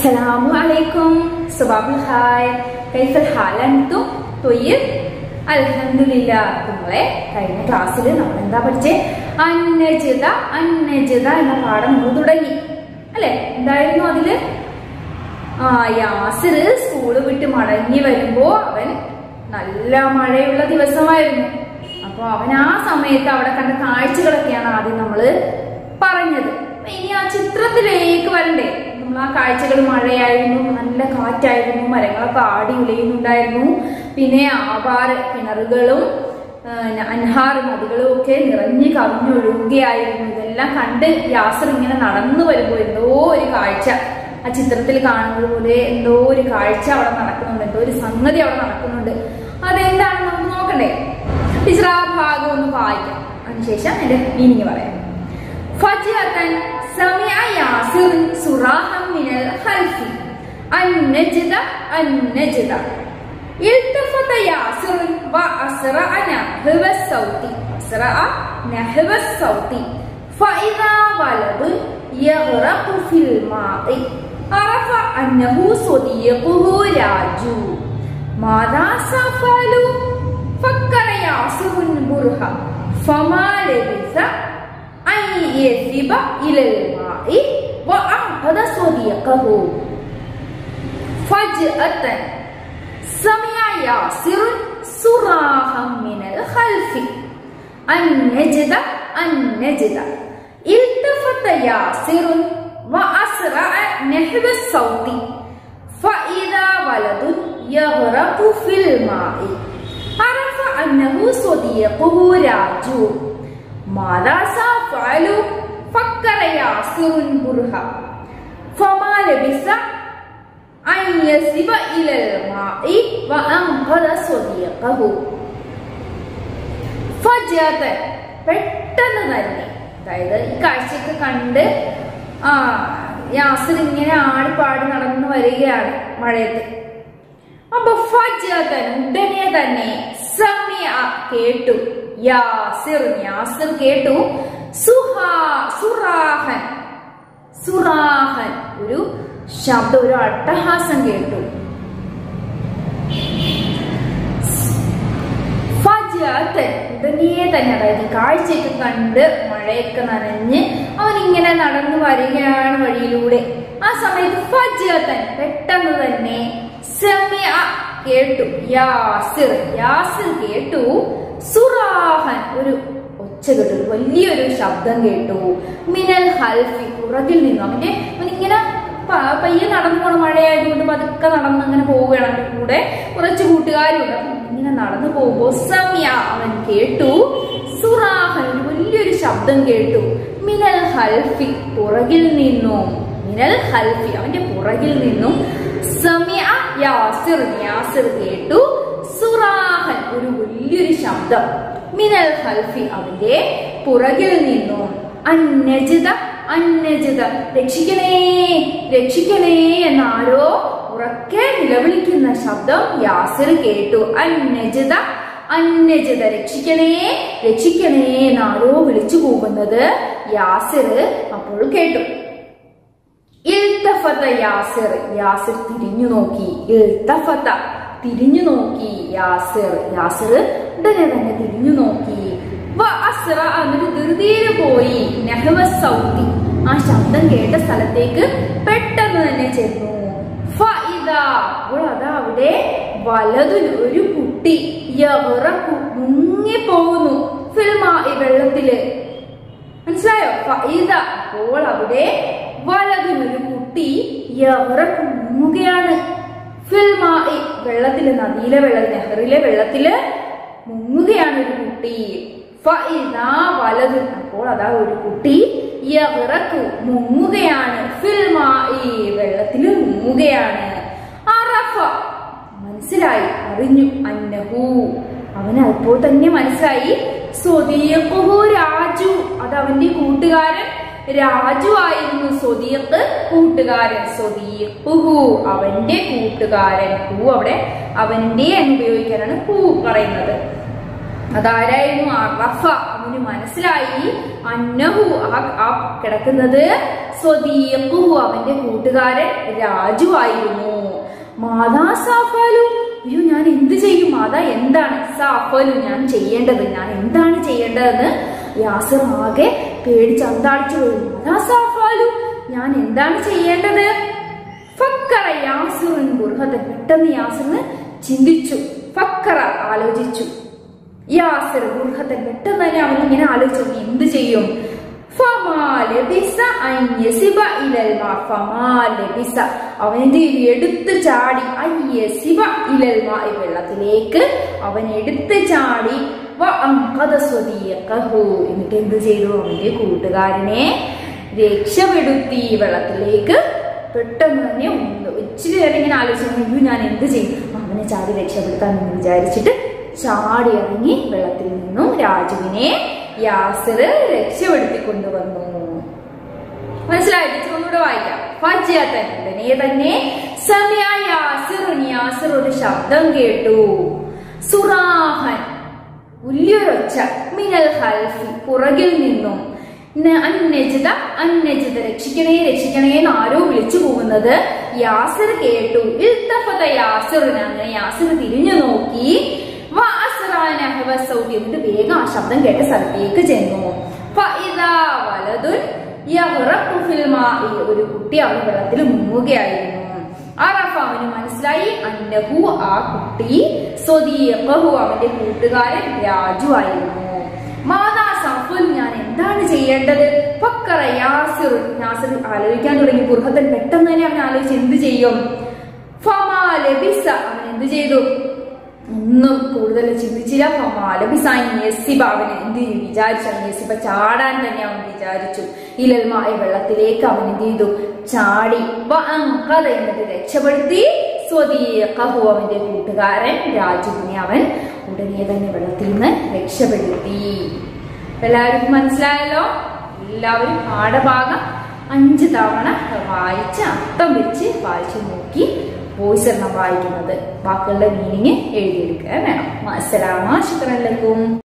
السلام عليكم صباح الخير كيف الحال أنتم طيب അൽഹംദുലില്ല കുങ്ങളെ കഴിഞ്ഞ ക്ലാസ്സിൽ നമ്മൾ എന്താ പഠിച്ചേ അന്നജിത അന്നജിത എന്ന പാഠം നമ്മൾ തുടങ്ങി അല്ലെ എന്തായിരുന്നു അതില് ആ യാസിർ സ്കൂള് വിട്ട് മടങ്ങി വരുമ്പോ അവൻ നല്ല മഴയുള്ള ദിവസമായിരുന്നു അപ്പൊ അവൻ ആ സമയത്ത് അവിടെ കണ്ട കാഴ്ചകളൊക്കെയാണ് ആദ്യം നമ്മള് പറഞ്ഞത് അപ്പൊ ഇനി ആ ചിത്രത്തിലേക്ക് വരണ്ടേ നമ്മൾ ആ കാഴ്ചകൾ മഴയായിരുന്നു നല്ല കാറ്റായിരുന്നു മരങ്ങളൊക്കെ ആടി ഉലയുന്നുണ്ടായിരുന്നു പിന്നെ ആവാറ് കിണറുകളും ആ, അൻഹാർ നദികളും ഒക്കെ നിറഞ്ഞു കവിഞ്ഞൊഴുകുകയായിരുന്നു ഇതെല്ലാം കണ്ട് യാസർ ഇങ്ങനെ നടന്നു വരുമ്പോൾ എന്തോ ഒരു കാഴ്ച ആ ചിത്രത്തിൽ കാണുന്നത് പോലെ എന്തോ ഒരു കാഴ്ച അവിടെ നടക്കുന്നുണ്ട് എന്തോ ഒരു സംഗതി അവിടെ നടക്കുന്നുണ്ട് അതെന്താണെന്ന് നമുക്ക് നോക്കണ്ടേ ടീച്ചർ ആ ഭാഗം ഒന്ന് വായിക്കാം അതിനുശേഷം എന്റെ മീനിങ് പറയാം فجأة سمع ياسر صراخا من الخلف النجد النجد التفت ياسر وأسرع نحو الصوت أسرع نحو الصوت فإذا ولد يغرق في الماء عرف أنه صديقه راجو ماذا سأفعل فكر ياسر برهة فما لبث أن يذهب إلى الماء وأنقذ صديقه فجأة سمع ياسر صراخا من الخلف النجد النجد التفت ياسر وأسرع نحو الصوت فإذا ولد يغرق في الماء عرف أنه صديقه راجو ماذا سأفعل فكر ياسر برهة فما لبث أن يذهب إلى الماء وأنقذ صديقه فجأة പെട്ടെന്ന് തന്നെ അതായത് ഈ കാഴ്ചയൊക്കെ കണ്ട് ആ യാസിർ ഇങ്ങനെ ആടിപ്പാടി നടന്നു വരികയാണ് മഴയത്ത് അപ്പൊ ഫജതൻ ഉടനെ തന്നെ സമിയ കേട്ടു യാസിർ യാസിർ കേട്ടു സുഹാ സുറാഹൻ സുറാഹൻ ഒരു ശബ്ദം ഒരു അട്ടഹാസം കേട്ടു ഫജതൻ ഉടനെ തന്നെ അതായത് ഈ കാഴ്ചയൊക്കെ കണ്ട് മഴയൊക്കെ നനഞ്ഞ് അവൻ ഇങ്ങനെ നടന്നു വരികയാണ് വഴിയിലൂടെ ആ സമയത്ത് ഫജതൻ പെട്ടെന്ന് തന്നെ സമിയ കേട്ടു യാസിർ യാസിർ കേട്ടു സുറാഹൻ ഒരു ഒച്ച കേട്ടു ഒരു വലിയൊരു ശബ്ദം കേട്ടു മിനൽ ഹൽഫി പുറകിൽ നിന്നു അവന്റെ അവനിങ്ങനെ പ- പയ്യെ നടന്നു പോണ മഴയായതുകൊണ്ട് പതുക്കെ നടന്ന് അങ്ങനെ പോവുകയാണ് അവന്റെ കൂടെ കുറച്ച് കൂട്ടുകാരുണ്ട് അപ്പൊ ഇങ്ങനെ നടന്നു പോകുമ്പോ സമിയ അവൻ കേട്ടു സുറാഹൻ ഒരു വലിയൊരു ശബ്ദം കേട്ടു മിനൽ ഹൽഫി പുറകിൽ നിന്നും മിനൽ ഹൽഫി അവന്റെ പുറകിൽ നിന്നും സമിയ യാസിർ യാസിർ കേട്ടു സുറാഹൻ ഒരു വലിയൊരു ശബ്ദം മിനൽ ഹൽഫി അവന്റെ പുറകിൽ നിന്നും അന്നജിത അന്നജിത രക്ഷിക്കണേ രക്ഷിക്കണേ എന്നാരോ ഉറക്കെ നിലവിളിക്കുന്ന ശബ്ദം യാസിർ കേട്ടു അന്നജിത അന്നജിത രക്ഷിക്കണേ രക്ഷിക്കണേ എന്നാരോ വിളിച്ചു പോകുന്നത് യാസിർ അപ്പോൾ കേട്ടു ഇൽത്തഫത്ത യാസിർ യാസിർ തിരിഞ്ഞു നോക്കി ഇൽത്തഫത്ത തിരിഞ്ഞു നോക്കി യാസിർ യാസിർ ഉടനെ തന്നെ തിരിഞ്ഞു നോക്കി വ അസ്റ എന്നിട്ട് ധൃതിയിൽ പോയി നെഹ്വ സൗത്തി ആ ശബ്ദം കേട്ട സ്ഥലത്തേക്ക് പെട്ടെന്ന് തന്നെ ചെന്നു ഫഇദ അപ്പോൾ അതാ അവിടെ വലതിൽ ഒരു കുട്ടി യവറക്കു മുങ്ങിപ്പോകുന്നു ഫിൽമാ ഈ വെള്ളത്തില് മനസ്സിലായോ ഫൈദ അപ്പോൾ അവിടെ വലതിനൊരു കുട്ടി യവറക്ക് മുങ്ങുകയാണ് ഫിൽമായി വെള്ളത്തില് നദിയിലെ വെള്ളം നെഹറിലെ വെള്ളത്തില് മുങ്ങുകയാണ് ഒരു കുട്ടി ഫൈദ വലത് അപ്പോൾ അതാ ഒരു കുട്ടി യവറക്ക് മുങ്ങുകയാണ് ഫിൽമായി വെള്ളത്തില് മുങ്ങുകയാണ് അറഫ മനസ്സിലായി അറിഞ്ഞു അന്നഹു അവന് അപ്പോൾ തന്നെ മനസ്സിലായി സ്വദീഖുഹു രാജു അത് അവന്റെ കൂട്ടുകാരൻ രാജു ആയിരുന്നു സ്വദീഖ് കൂട്ടുകാരൻ സ്വദീഖുഹു അവന്റെ കൂട്ടുകാരൻ ഹു അവിടെ അവന്റെ എന്ന് ഉപയോഗിക്കാനാണ് ഹു പറയുന്നത് അതാരായിരുന്നു അറഫ അവന് മനസ്സിലായി അന്നഹു ആ- ആ കിടക്കുന്നത് സ്വദീഖുഹു അവന്റെ കൂട്ടുകാരൻ രാജു ആയിരുന്നു മാതാ സാഫാലു അയ്യോ ഞാൻ എന്ത് ചെയ്യും മാതാ എന്താണ് സാഫലു ഞാൻ ചെയ്യേണ്ടത് ഞാൻ എന്താണ് ചെയ്യേണ്ടതെന്ന് യാസർ ആകെ പേടിച്ച് അന്താളിച്ചു പോയി മാതാ സാഫാലു ഞാൻ എന്താണ് ചെയ്യേണ്ടത് ഫക്കറ യാസുറിൻ ബുർഹത്ത് പെട്ടെന്ന് യാസിറിന് ചിന്തിച്ചു ഫക്കറ ആലോചിച്ചു യാസിർ ബുർഹത്തൻ പെട്ടെന്ന് തന്നെ അവൻ ഇങ്ങനെ ആലോചിച്ചു "ഇനി എന്ത് ചെയ്യും ഫമാ ലബിസ അൻ യസിബ ഇലൽ മാ. ഫമാ ലബിസ. അവൻ എന്ത് ചെയ്തു എടുത്ത് ചാടി അൻ യസിബ ഇലൽ മാ. ഈ വെള്ളത്തിലേക്ക് അവൻ എടുത്ത് ചാടി വ അൻഖദ സ്വദീഖഹു. എന്നിട്ട് എന്ത് ചെയ്തു അവന്റെ കൂട്ടുകാരനെ രക്ഷപ്പെടുത്തി വെള്ളത്തിലേക്ക് പെട്ടെന്ന് തന്നെ ഒന്ന് ഇച്ചിരി നേരം ഇങ്ങനെ ആലോചിച്ചു "അയ്യോ, ഞാൻ എന്ത് ചെയ്യും അവനെ ചാടി രക്ഷപ്പെടുത്താൻ എന്ന് വിചാരിച്ചിട്ട് ചാടി ഇറങ്ങി വെള്ളത്തിൽ നിന്നും രാജുവിനെ യാസിർ രക്ഷപ്പെടുത്തി കൊണ്ടുവന്നു മനസ്സിലായി ടീച്ചർ ഒന്നുകൂടെ വായിക്കാം ഫജ്ജത്തൻ ഉടനെ തന്നെ സമയ യാസിറുൻ യാസിർ ഒരു ശബ്ദം കേട്ടു സുറാഹൻ വലിയൊരൊച്ച മിനൽ ഹൽഫി പുറകിൽ നിന്നും ന- അന്നജിത അന്നജിത രക്ഷിക്കണേ രക്ഷിക്കണേ എന്ന് ആരോ വിളിച്ചു പോകുന്നത് യാസിർ കേട്ടു ഇൽത്തഫത യാസിറിന് അങ്ങനെ യാസിർ തിരിഞ്ഞു നോക്കി വഅസ്റാന ഹവ സൗതി എന്നിട്ട് വേഗം ആ ശബ്ദം കേട്ട സ്ഥലത്തേക്ക് ചെന്നു ഫഇദാ വലതുൻ യഹ്റഖു ഫിൽ മാഇ. ഒരു കുട്ടി അവൻ വെള്ളത്തിൽ മുങ്ങുകയായിരുന്നു അറഫ അവന് മനസ്സിലായി അന്നഹു ആ കുട്ടി സ്വദീഖഹു അവന്റെ കൂട്ടുകാരൻ രാജു ആയിരുന്നു മാതാ സഫുൽ ഞാൻ എന്താണ് ചെയ്യേണ്ടത് ഫക്കറ യാസിർ യാസിർ ആലോചിക്കാൻ തുടങ്ങി ബുർഹത്തൻ പെട്ടെന്ന് തന്നെ അവൻ ആലോചിച്ച് എന്ത് ചെയ്യും ഫമാ ലബിസ അവൻ എന്ത് ചെയ്തു ഒന്നും കൂടുതൽ ചിന്തിച്ചില്ല ഫമാലബിസാൻ യസിബ അവൻ എന്ത് വിചാരിച്ചു അവൻ യസിബ ചാടാൻ തന്നെ അവൻ വിചാരിച്ചു ഇലൽമായ വെള്ളത്തിലേക്ക് അവൻ എന്ത് ചെയ്തു ചാടി വഅൻഖദ എന്നിട്ട് രക്ഷപ്പെടുത്തി സ്വദീഖഹു അവന്റെ കൂട്ടുകാരൻ രാജുവിനെ അവൻ ഉടനെ തന്നെ വെള്ളത്തിൽ നിന്ന് രക്ഷപ്പെടുത്തി എല്ലാവർക്കും മനസ്സിലായല്ലോ എല്ലാവരും പാഠഭാഗം അഞ്ച് തവണ വായിച്ച് അർത്ഥം വെച്ച് വായിച്ചു നോക്കി വോയിസ് എണ്ണം വായിക്കുന്നത് വാക്കുകളുടെ മീനിങ് എഴുതിയെടുക്കുക വേണം അസ്സലാമ ശുക്രൻ ലക്കും